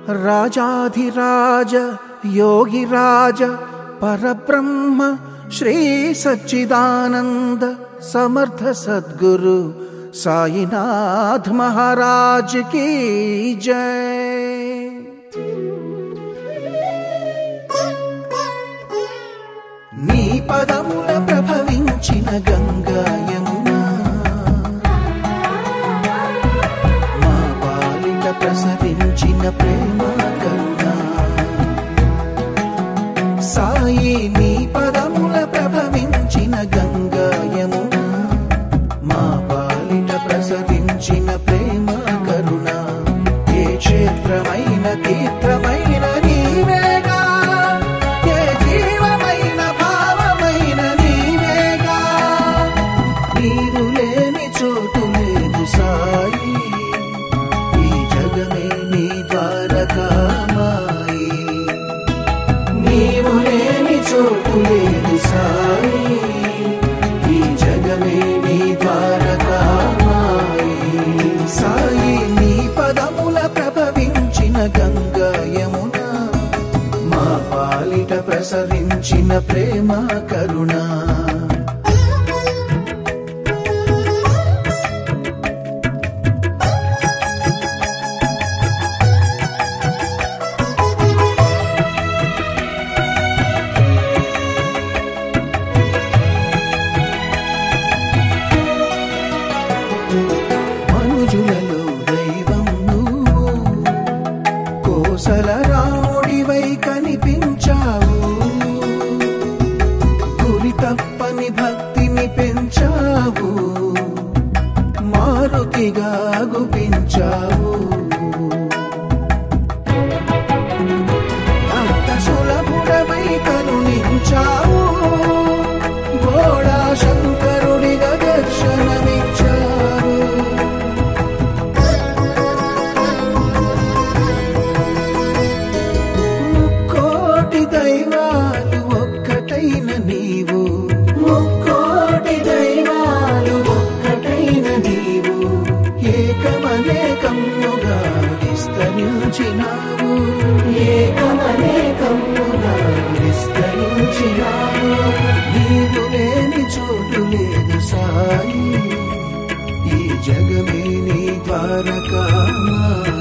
రాజాధిరాజ యోగిరాజ పరబ్రహ్మ శ్రీ సచ్చిదానంద సమర్థ సద్గురు సాయినాథ్ మహారాజ్ కీ జై నీ పదముల ప్రభవించిన గంగా యమున మా పాలిట ప్రసరించిన ప్రేమ కరుణ సాయి నీ పదముల ప్రభవించిన గంగా యమున మా పాలిట ప్రసరించిన ప్రేమ కరుణ ఏ క్షేత్రమైన తీర్థమైన నీవేగా ఏ జీవమైన భావమైన నీవేగా నీరు లేని చోటు లేదు సాయి ఈ జగమే నీ ద్వారకామాయి నీవు లేని చోటు లేదు సాయి ఈ జగమే నీ ద్వారకామాయి సాయి నీ పదముల ప్రభవించిన గంగా యమున మా పాలిట ప్రసరించిన ప్రేమ కరుణ మనుజులలో దైవం నువ్వు కోసల రాముడివై కనిపించావు గురి తప్పని భక్తిని పెంచావు మారుతిగా గుపించావు అంత సులభుడమై కరుణించావు గోడా శంకరుడిగా దర్శనమిచ్చావు ముక్కోటి దైవాలు ఒక్కటైన నీవు ముక్కోటి దైవాలు ఒక్కటైన నీవు ఏకమనేకముగా విస్తరించినావు ఏకమనేకముగా విస్తరించినావు నీవు లేని చోటు లేదు సాయి ఈ జగమే నీ ద్వారకామాయి